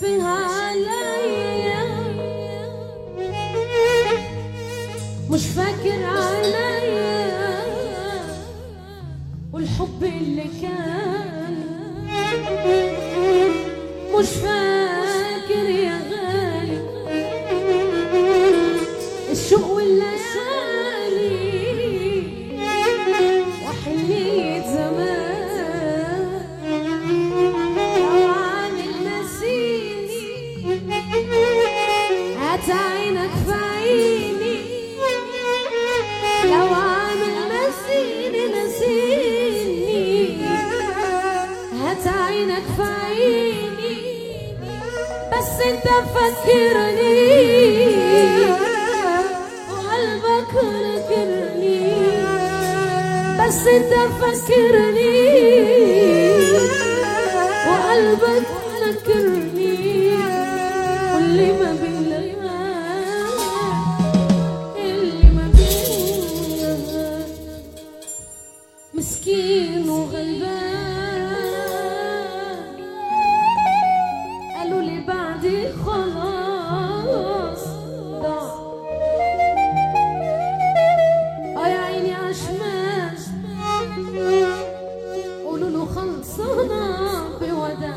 شبه عليا مش فاكر عليا والحب اللي كان مش فاكر يا غالي الشوق والليالي وحنية زمان لو عامل نسيني هات عينك في عيني لو عامل نسيني نسيني هات عينك في عيني بس انت فكرني وقلبك نكرني بس انت فكرني وقلبك نكرني واللي ما بينا اللي ما بينا مسكين وغلبان قالوا لي بعدي خلاص ضاع اه يا عيني عشمان قولوا له خلصنا بوداع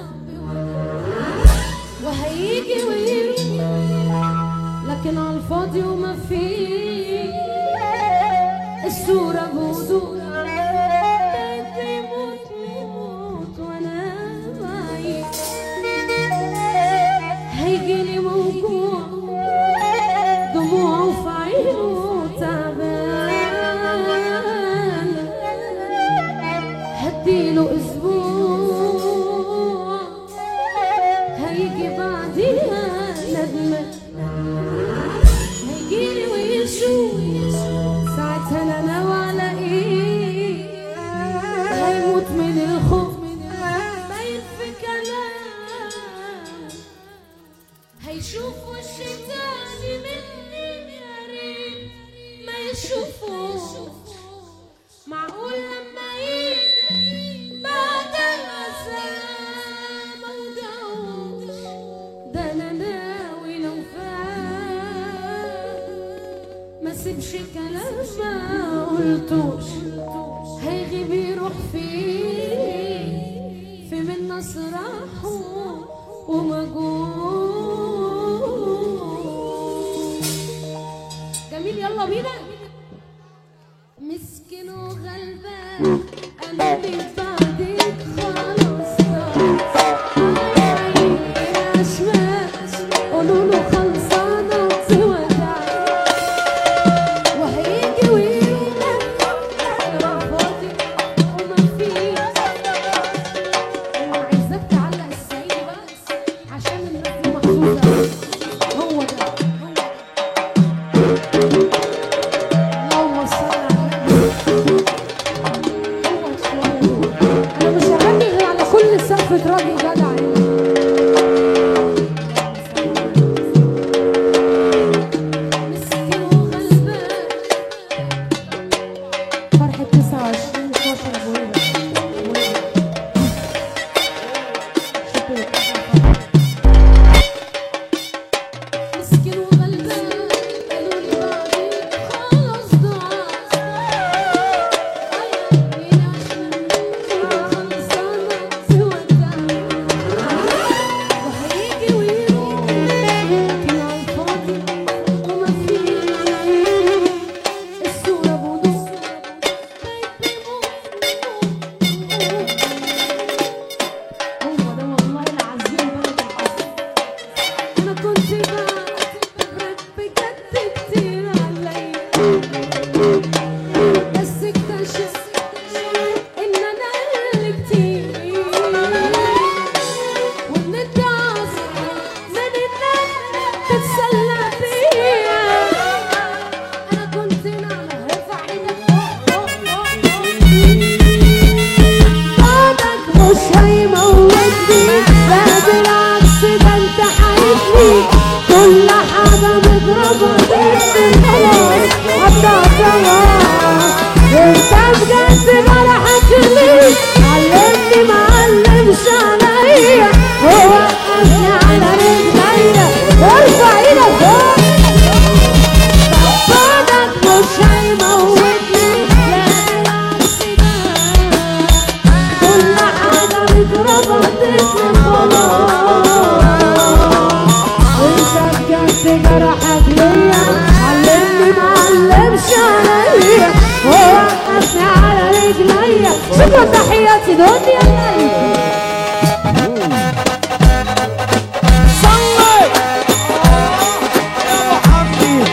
وهيجي ويروح لكن على الفاضي وما فيه الصورة بوضوح بيموت بيموت وانا بعيد هيجيلي موجوع دموعه في عينه تعبان هديله اسبوع هيجي بعديها ندمان هيجيلي ويشوف ساعتها انا ناوي على ايه هيموت من الخوف باين في كلام هيشوف وش تاني مني يا ريت ما يشوفوش معقول لما يجي بعد الأسى موجوش ده أنا ناوي لو فات ما سيبش كلام ما قلتوش هيغيب يروح فين في من نصرحه ومجوش جميل يلا بينا مسكين وغلبان قلبي بعدك خلاص قولوا له خلصانة ووداعي وهيجي ويروح أنا فاضي وما فيش عايزاك تعلق السعيد بس عشان الناس دي محظوظة هو ده اللهم صل على النبي هو شوية دول. أنا مش هغني غير على كل سقف راجل جدع مسكين وغلبان فرحة 29 12 أبو هيبة. أبو هيبة. شكرا. مسكين وغلبان قالوا لي بعدين خلاص ضاع عيني عشان خلصانة تودع وهيجي ويروح لكن على الفاضي وما فيه الصورة بوضوح هو ده والله العظيم بلد الأصل أنا كنت بعتبرك بجد كتير عليا بس اكتشفت إن أنا اللي كتير وإن أنت عاصر من إنك تتسلى بيا أنا كنت نعمة ارفع إيدك فوق فوق فوق بعدك مش هيموتني لا بالعكس ده انت حيفني كل حاجة مضربة جدا خلاص قطع خلاص انت بجد فرحك ليه علمني معلمش عليا هو وقفني على راسي على رجليا شكرا تحياتي دنيا الليل صلي يا ابو حمدي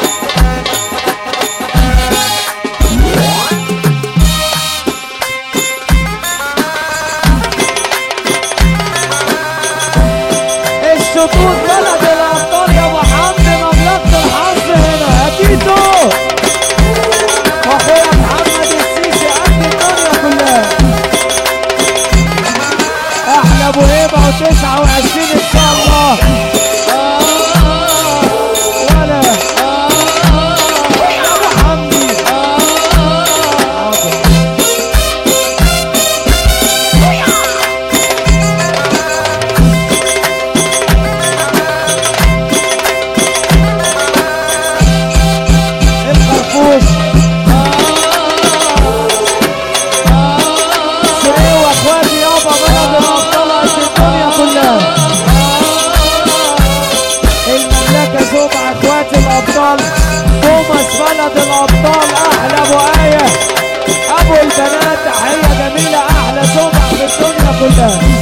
الشطوط بلد الابطال يا ابو حمدي مملكه الحظ هنا يا تيتو واخويا محمد السيسي قد الدنيا كلها احلى ابو هيبه و29 ان شاء الله ولا يا ابو حمدي حاضر. الخرفوش سعيه واخواتي يابا بلد الابطال قد الدنيا كلها المملكه سبع اخوات الابطال توماس بلد الابطال احلى ابو ايه ابو البنات تحيه جميله احلى سمعه في الدنيا كلها